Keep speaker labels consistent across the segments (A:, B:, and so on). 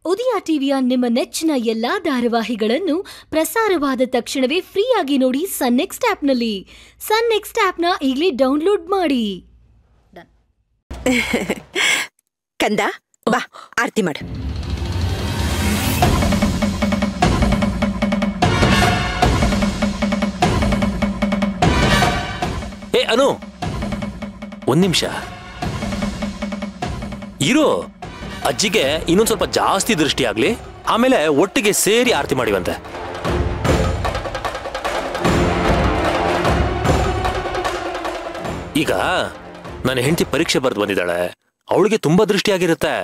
A: ಉದಯ ಟಿವಿಯ ನಿಮ್ಮ ನೆಚ್ಚಿನ ಎಲ್ಲಾ ಧಾರಾವಾಹಿಗಳನ್ನು ಪ್ರಸಾರವಾದ ತಕ್ಷಣವೇ ಫ್ರೀಯಾಗಿ ನೋಡಿ ಸನ್ ನೆಕ್ಸ್ಟ್ ಆಪ್ನಲ್ಲಿ ಸನ್ ನೆಕ್ಸ್ಟ್ ಆಪ್ನ ಈಗಲೇ ಡೌನ್ಲೋಡ್ ಮಾಡಿ
B: ಕಂದ ಬಾ ಆರತಿ ಮಾಡು
C: ಏ ಅನು ಒಂದ್ ನಿಮಿಷ ಇರೋ ಅಜ್ಜಿಗೆ ಇನ್ನೊಂದ್ ಸ್ವಲ್ಪ ಜಾಸ್ತಿ ದೃಷ್ಟಿ ಆಗ್ಲಿ ಆಮೇಲೆ ಒಟ್ಟಿಗೆ ಸೇರಿ ಆರತಿ ಮಾಡಿವಂತೆ ಈಗ ನನ್ನ ಹೆಂಡತಿ ಪರೀಕ್ಷೆ ಬರೆದು ಬಂದಿದ್ದಾಳೆ ಅವಳಿಗೆ ತುಂಬಾ ದೃಷ್ಟಿ ಆಗಿರುತ್ತೆ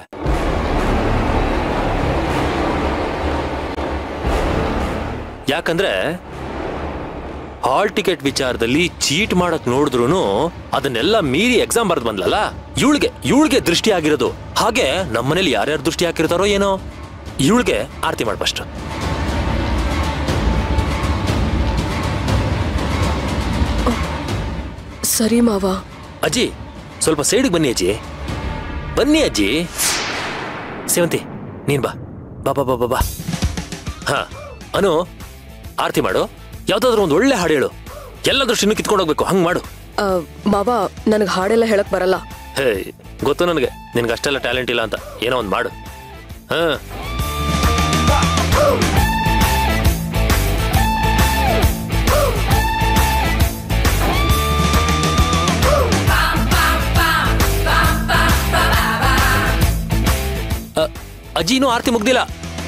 C: ಯಾಕಂದ್ರೆ ಹಾಲ್ ಟಿಕೆಟ್ ವಿಚಾರದಲ್ಲಿ ಚೀಟ್ ಮಾಡಕ್ ನೋಡಿದ್ರು ಅದನ್ನೆಲ್ಲ ಮೀರಿ ಎಕ್ಸಾಮ್ ಬರ್ದ್ ಬಂದ್ಲಲ್ಲ ಇವಳಿಗೆ ಇವಳಿಗೆ ದೃಷ್ಟಿ ಆಗಿರೋದು ಹಾಗೆ ನಮ್ಮನೇಲಿ ಯಾರ್ಯಾರು ದೃಷ್ಟಿ ಹಾಕಿರ್ತಾರೋ ಏನೋ ಇವಳಿಗೆ ಆರತಿ ಮಾಡ್ ಫಸ್ಟ್
D: ಸರಿ ಮಾವ
C: ಅಜ್ಜಿ ಸ್ವಲ್ಪ ಸೈಡ್ಗೆ ಬನ್ನಿ ಅಜ್ಜಿ ಬನ್ನಿ ಅಜ್ಜಿ ಸೇವಂತಿ ನೀನ್ ಬಾ ಬಾ ಬಾ ಬಾ ಬಾ ಬಾ ಹಾ ಅನು ಆರತಿ ಮಾಡು ಯಾವ್ದಾದ್ರು ಒಂದು ಒಳ್ಳೆ ಹಾಡು ಹೇಳು ಎಲ್ಲ ದೃಷ್ಟಿನೂ ಕಿತ್ಕೊಂಡು ಹೋಗ್ಬೇಕು ಹಂಗ್ ಮಾಡು
D: ಆ, ಮಾವ ನನಗೆ ಹಾಡೆಲ್ಲ ಹೇಳಕ್ ಬರಲ್ಲ
C: ಹೇ ಗೊತ್ತು ನನಗೆ ನಿನ್ಗೆ ಅಷ್ಟೆಲ್ಲ ಟ್ಯಾಲೆಂಟ್ ಇಲ್ಲ ಅಂತ ಏನೋ ಒಂದು ಮಾಡು ಹಾ ಅ, ಅಜ್ಜಿ ಇನ್ನೂ ಆರತಿ ಮುಗ್ದಿಲ್ಲ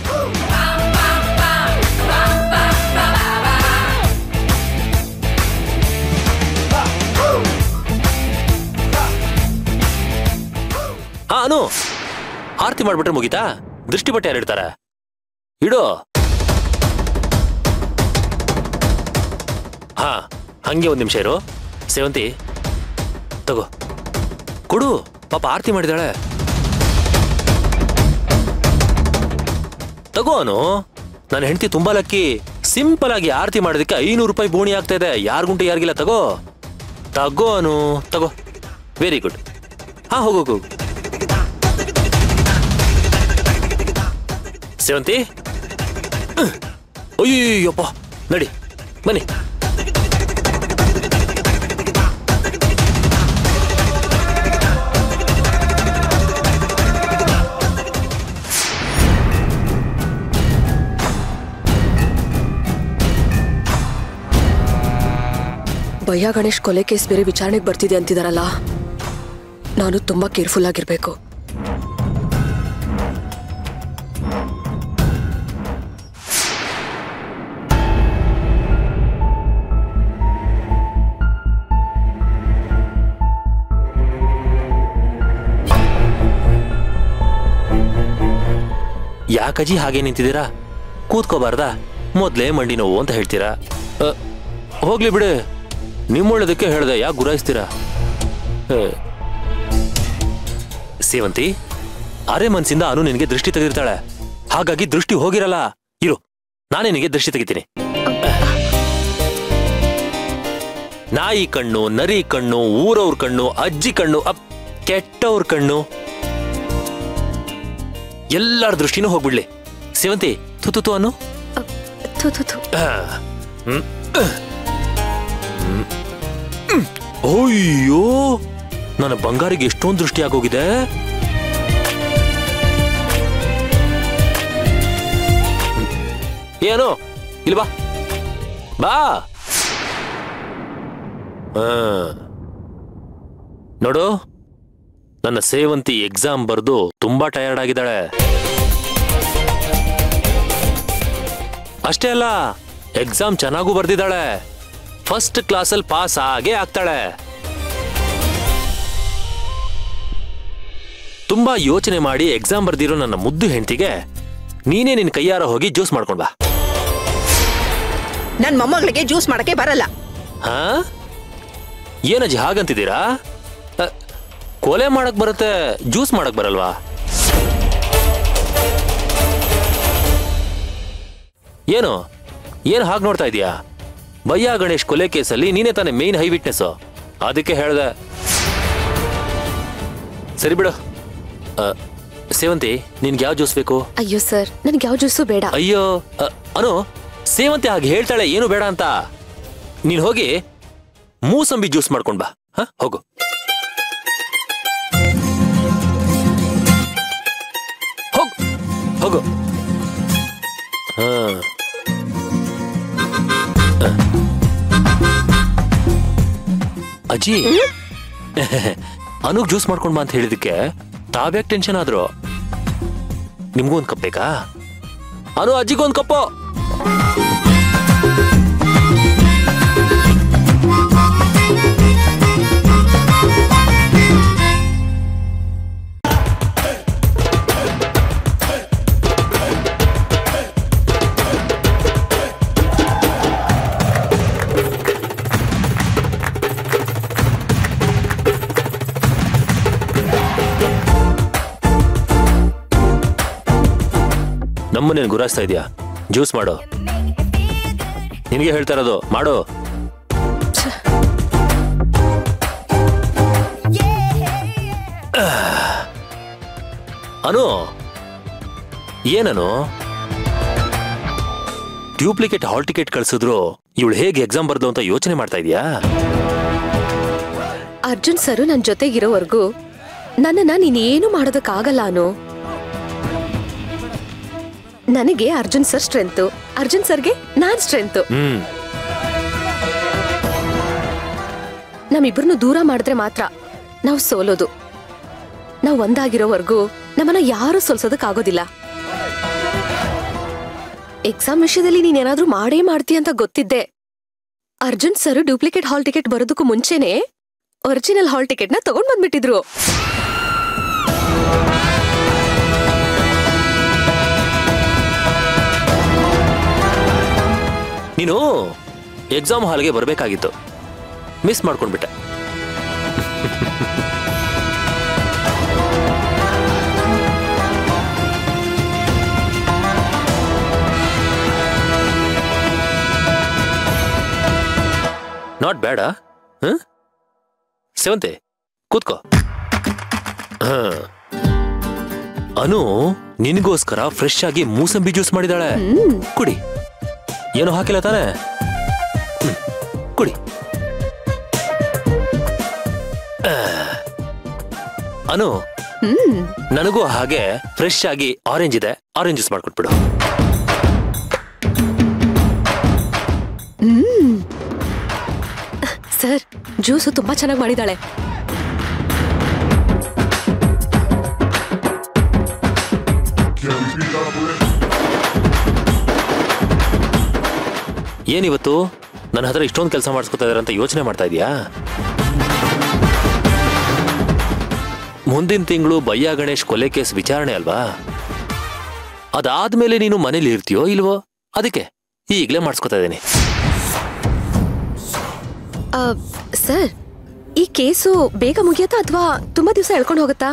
C: ಹಾ ಅನು ಆರತಿ ಮಾಡ್ಬಿಟ್ರೆ ಮುಗೀತಾ ದೃಷ್ಟಿ ಬಟ್ಟೆ ಯಾರು ಇಡ್ತಾರ ಇಡು ಹಾ ಹಂಗೆ ಒಂದ್ ನಿಮಿಷ ಇರು ಸೇವಂತಿ ತಗೋ ಕೊಡು ಪಾಪ ಆರತಿ ಮಾಡಿದಾಳೆ ತಗೋ ಅನು ನನ್ನ ಹೆಂಡತಿ ತುಂಬಾ ಲಕ್ಕಿ ಸಿಂಪಲ್ ಆಗಿ ಆರತಿ ಮಾಡೋದಕ್ಕೆ ಐನೂರು ರೂಪಾಯಿ ಬೋಣಿ ಆಗ್ತಾ ಇದೆ ಯಾರಿಗುಂಟು ಯಾರಿಗಿಲ್ಲ ತಗೋ ತಗೋ ಅನು ತಗೋ ವೆರಿ ಗುಡ್ ಹಾ ಹೋಗು ಹೋಗು ಸೇವಂತಿ ಹ್ಮ್. ಅಯ್ಯಯ್ಯಪ್ಪ ನಡಿ ಬನ್ನಿ
D: ಭಯ್ಯ ಗಣೇಶ್ ಕೊಲೆ ಕೇಸ್ ಬೇರೆ ವಿಚಾರಣೆಗೆ ಬರ್ತಿದೆ ಅಂತಿದಾರಲ್ಲ ನಾನು ತುಂಬಾ ಕೇರ್ಫುಲ್ ಆಗಿರ್ಬೇಕು
C: ಯಾಕಜ್ಜಿ ಹಾಗೆ ನಿಂತಿದ್ದೀರಾ ಕೂತ್ಕೋಬಾರ್ದಾ ಮೊದ್ಲೇ ಮಂಡಿ ನೋವು ಅಂತ ಹೇಳ್ತೀರಾ ಅ, ಹೋಗ್ಲಿ ಬಿಡು ನಿಮ್ಮೊಳ್ಳೇದಕ್ಕೆ ಹೇಳ್ದೆ ಯಾಕೆ ಗುರಾಯಿಸ್ತೀರಾ ಅ, ಸೇವಂತಿ ಅರೆ ಮನ್ಸಿಂದ ಅನು ನಿನಗೆ ದೃಷ್ಟಿ ತೆಗೆದಿರ್ತಾಳೆ ಹಾಗಾಗಿ ದೃಷ್ಟಿ ಹೋಗಿರಲ್ಲ ಇರು ನಾನೇ ನಿನಗೆ ದೃಷ್ಟಿ ತೆಗಿತೀನಿ ನಾಯಿ ಕಣ್ಣು ನರಿ ಕಣ್ಣು ಊರವ್ರ ಕಣ್ಣು ಅಜ್ಜಿ ಕಣ್ಣು ಅಪ್ ಕೆಟ್ಟವ್ರ ಕಣ್ಣು ಎಲ್ಲರ ದೃಷ್ಟಿನೂ ಹೋಗ್ಬಿಡ್ಲಿ ಸೇವಂತಿ ತುತು ತು ಅನ್ನು
A: ಥು, ಥು, ಥು.
C: ಆ, ಹ್ಮ್, ಅಹ್, ಹ್ಮ್, ಹ್ಮ್. ಅಯ್ಯೋ ನನ್ನ ಬಂಗಾರಿಗೆ ಎಷ್ಟೊಂದು ದೃಷ್ಟಿ ಆಗೋಗಿದೆ ಹ್ಮ್. ಏನು ಇಲ್ಲಿ ಬಾ ಬಾ ಆ. ನೋಡು ನನ್ನ ಸೇವಂತಿ ಎಕ್ಸಾಮ್ ಬರೆದು ತುಂಬಾ ಟಯರ್ಡ್ ಆಗಿದ್ದಾಳೆ ಅಷ್ಟೇ ಅಲ್ಲ ಎಕ್ಸಾಮ್ ಚೆನ್ನಾಗೂ ಬರ್ದಿದ್ದಾಳೆ ಫಸ್ಟ್ ಕ್ಲಾಸಲ್ಲಿ ಪಾಸ್ ಆಗೇ ಆಗ್ತಾಳೆ ತುಂಬಾ ಯೋಚನೆ ಮಾಡಿ ಎಕ್ಸಾಮ್ ಬರ್ದಿರೋ ನನ್ನ ಮುದ್ದು ಹೆಂಡತಿಗೆ ನೀನೇ ನಿನ್ ಕೈಯಾರ ಹೋಗಿ ಜ್ಯೂಸ್ ಮಾಡ್ಕೊಂಡ್ ಬಾ
B: ನನ್ ಮೊಮ್ಮಗಳಿಗೆ ಜ್ಯೂಸ್ ಮಾಡಕ್ಕೆ ಬರಲ್ಲ
C: ಹಾ ಏನಜ್ಜಿ ಹಾಗಂತಿದ್ದೀರಾ ಅ, ಕೊಲೆ ಮಾಡಕ್ ಬರುತ್ತೆ ಜ್ಯೂಸ್ ಮಾಡಕ್ ಬರಲ್ವಾ ಏನು ಏನು ಹಾಗೆ ನೋಡ್ತಾ ಇದೀಯಾ ಬಯ್ಯ ಗಣೇಶ್ ಕೊಲೆ ಕೇಸಲ್ಲಿ ನೀನೇ ತಾನೇ ಮೇನ್ ಹೈ ವಿಟ್ನೆಸ್ ಅದಕ್ಕೆ ಹೇಳ್ದೆ ಸರಿ ಬಿಡು ಅ, ಸೇವಂತಿ ನಿನ್ಗೆ ಯಾವ ಜ್ಯೂಸ್ ಬೇಕು
D: ಅಯ್ಯೋ ಸರ್ ನನ್ಗೆ ಯಾವ ಜ್ಯೂಸು ಬೇಡ
C: ಅಯ್ಯೋ ಅ, ಅನು ಸೇವಂತಿ ಹಾಗೆ ಹೇಳ್ತಾಳೆ ಏನು ಬೇಡ ಅಂತ ನೀನ್ ಹೋಗಿ ಮೂಸಂಬಿ ಜ್ಯೂಸ್ ಮಾಡ್ಕೊಂಡ್ ಬಾ ಹ ಹೋಗು ಹೋಗು ಹೋಗು ಹಾ ಅಜ್ಜಿ ಅನುಗ್ ಜ್ಯೂಸ್ ಮಾಡ್ಕೊಂಡ್ ಬಾ ಅಂತ ಹೇಳಿದಕ್ಕೆ ತಾವ್ಯಾಕ್ ಟೆನ್ಷನ್ ಆದ್ರು ನಿಮ್ಗೂ ಒಂದ್ ಕಪ್ ಬೇಕಾ ಅನು ಅಜ್ಜಿಗೂ ಒಂದ್ ಕಪ್ಪು ನಮ್ಮನ್ನೇನು ಗುರಾಯಿಸ್ತಾ ಇದೆಯಾ ಜ್ಯೂಸ್ ಮಾಡು ನಿನಗೆ ಹೇಳ್ತಾ ಇರೋದು ಮಾಡು ಅನು ಏನನು ಡ್ಯೂಪ್ಲಿಕೇಟ್ ಹಾಲ್ ಟಿಕೆಟ್ ಕಳ್ಸಿದ್ರು ಇವಳು ಹೇಗೆ ಎಕ್ಸಾಮ್ ಬರ್ದು ಅಂತ ಯೋಚನೆ ಮಾಡ್ತಾ ಇದೀಯಾ
D: ಅರ್ಜುನ್ ಸರ್ ನನ್ ಜೊತೆಗಿರೋವರೆಗೂ ನನ್ನನ್ನ ನೀನೇನು ಮಾಡೋದಕ್ಕಾಗಲ್ಲ ಅನು ನನಗೆ ಅರ್ಜುನ್ ಸರ್ ಸ್ಟ್ರೆಂತ್ ಅರ್ಜುನ್ ಸರ್ಗೆ ನಾನ್ ಸ್ಟ್ರೆಂತ್
C: ಹ್ಮ್
D: ನಮ್ಮಿಬ್ರನ್ನು ದೂರ ಮಾಡಿದ್ರೆ ಮಾತ್ರ ನಾವು ಸೋಲೋದು ನಾವು ಒಂದಾಗಿರೋವರೆಗೂ ನಮ್ಮನ್ನ ಯಾರು ಸೋಲ್ಸೋದಕ್ಕಾಗೋದಿಲ್ಲ ಎಕ್ಸಾಮ್ ವಿಷಯದಲ್ಲಿ ನೀನೇನಾದ್ರೂ ಮಾಡೇ ಮಾಡ್ತೀಯ ಅಂತ ಗೊತ್ತಿದ್ದೆ Arjun sir duplicate hall ticket ಬರೋದಕ್ಕೂ ಮುಂಚೆನೆ ಒರಿಜಿನಲ್ ಹಾಲ್ ಟಿಕೆಟ್ನ ತಗೊಂಡ್ ಬಂದ್ಬಿಟ್ಟಿದ್ರು
C: ನೀನು ಎಕ್ಸಾಮ್ ಹಾಲ್ಗೆ ಬರಬೇಕಾಗಿತ್ತು ಮಿಸ್ ಮಾಡ್ಕೊಂಡ್ಬಿಟ್ಟೆ ನಾಟ್ ಬೇಡ ಹ ಸೇವಂತೆ ಕೂತ್ಕೋ ಹ. ಅನು ನಿನಗೋಸ್ಕರ ಫ್ರೆಶ್ ಆಗಿ ಮೂಸಂಬಿ ಜ್ಯೂಸ್ ಮಾಡಿದಾಳೆ ಕುಡಿ ಏನು ಹಾಕಿಲ್ಲ ತಾನೆ ಹ್ಮ್, ಕುಡಿ ಆ. ಅನು
D: ಹ್ಮ್
C: ನನಗೂ ಹಾಗೆ ಫ್ರೆಶ್ ಆಗಿ ಆರೆಂಜ್ ಇದೆ ಆರೆಂಜ್ ಜ್ಯೂಸ್ ಮಾಡ್ಕೊಟ್ಬಿಡು
D: ಸರ್ ಜ್ಯೂಸು ತುಂಬಾ ಚೆನ್ನಾಗಿ ಮಾಡಿದಾಳೆ
C: ಏನಿವತ್ತು ನನ್ನ ಹತ್ರ ಇಷ್ಟೊಂದು ಕೆಲಸ ಮಾಡಿಸ್ಕೊತಾ ಇದಾರೆ ಅಂತ ಯೋಚನೆ ಮಾಡ್ತಾ ಇದೀಯಾ ಮುಂದಿನ ತಿಂಗಳು ಬಯ್ಯ ಗಣೇಶ್ ಕೊಲೆ ಕೇಸ್ ವಿಚಾರಣೆ ಅಲ್ವಾ ಅದಾದ್ಮೇಲೆ ನೀನು ಮನೇಲಿ ಇರ್ತೀಯೋ ಇಲ್ವೋ ಅದಕ್ಕೆ ಈಗಲೇ ಮಾಡಿಸ್ಕೊತಾ ಇದ್ದೀನಿ
D: ಆ, ಸರ್ ಈ ಕೇಸು ಬೇಗ ಮುಗಿಯತ್ತಾ ಅಥವಾ ತುಂಬಾ ದಿವಸ ಎಳ್ಕೊಂಡು ಹೋಗುತ್ತಾ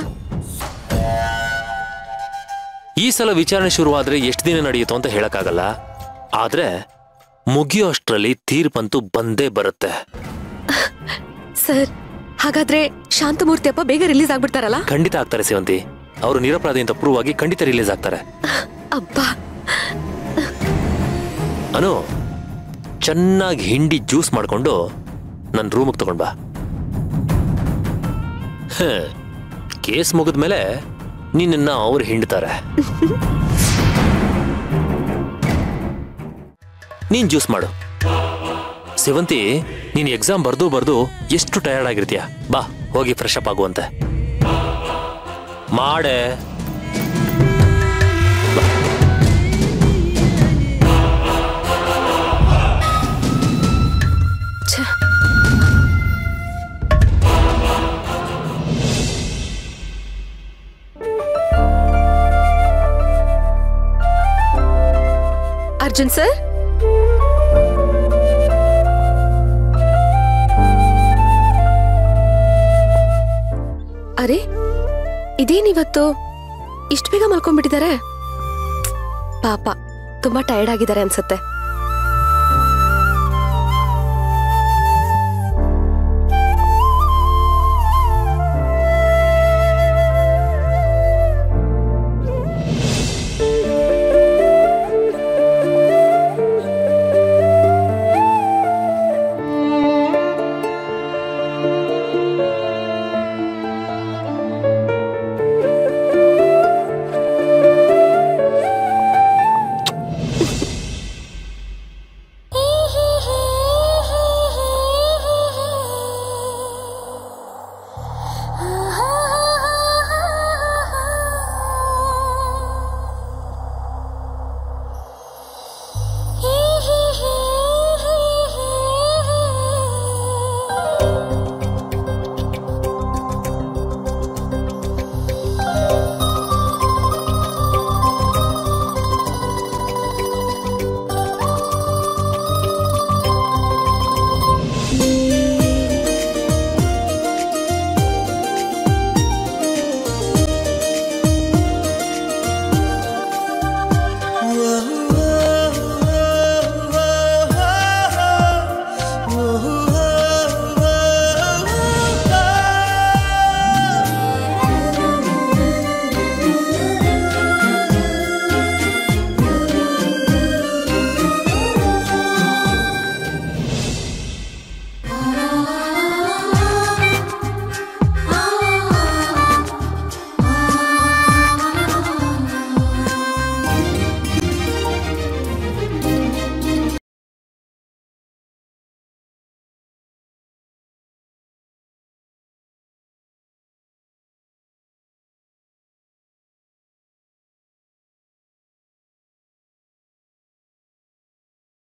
C: ಈ ಸಲ ವಿಚಾರಣೆ ಶುರುವಾದ್ರೆ ಎಷ್ಟು ದಿನ ನಡೆಯುತ್ತೋ ಅಂತ ಹೇಳಕ್ಕಾಗಲ್ಲ ಆದ್ರೆ ಮುಗಿಯೋ ಅಷ್ಟರಲ್ಲಿ ತೀರ್ಪಂತೂ ಬಂದೇ ಬರುತ್ತೆ
D: ಸರ್ ಹಾಗಾದ್ರೆ ಶಾಂತಮೂರ್ತಿ ಅಪ್ಪ ಬೇಗ ರಿಲೀಸ್ ಆಗ್ಬಿಡ್ತಾರಲ್ಲ
C: ಖಂಡಿತ ಆಗ್ತಾರೆ ಸೇವಂತಿ ಅವರು ನಿರಪರಾಧಿ ಅಂತ ಪ್ರೂವ್ ಆಗಿ ಖಂಡಿತ ರಿಲೀಸ್ ಆಗ್ತಾರೆ
D: ಅಬ್ಬಾ
C: ಅನು ಚೆನ್ನಾಗಿ ಹಿಂಡಿ ಜ್ಯೂಸ್ ಮಾಡ್ಕೊಂಡು ನನ್ನ ರೂಮಿಗೆ ತಗೊಂಡ್ ಬಾ ಹ, ಕೇಸ್ ಮುಗಿದ್ಮೇಲೆ ನಿನ್ನ ಅವ್ರು ಹಿಂಡ್ತಾರೆ ನೀನ್ ಜ್ಯೂಸ್ ಮಾಡು ಸೇವಂತಿ ನೀನ್ ಎಕ್ಸಾಮ್ ಬರ್ದು ಬರ್ದು ಎಷ್ಟು ಟಯರ್ಡ್ ಆಗಿರ್ತೀಯ ಬಾ ಹೋಗಿ ಫ್ರೆಶ್ ಅಪ್ ಆಗುವಂತೆ ಮಾಡೆ
D: ಛೆ. ಅರ್ಜುನ್ ಸರ್ ಅರೆ ಇದೇನಿವತ್ತು ಇಷ್ಟು ಬೇಗ ಮಲ್ಕೊಂಡ್ಬಿಟ್ಟಿದ್ದಾರೆ ಪಾಪ ತುಂಬಾ ಟಯರ್ಡ್ ಆಗಿದ್ದಾರೆ ಅನ್ಸತ್ತೆ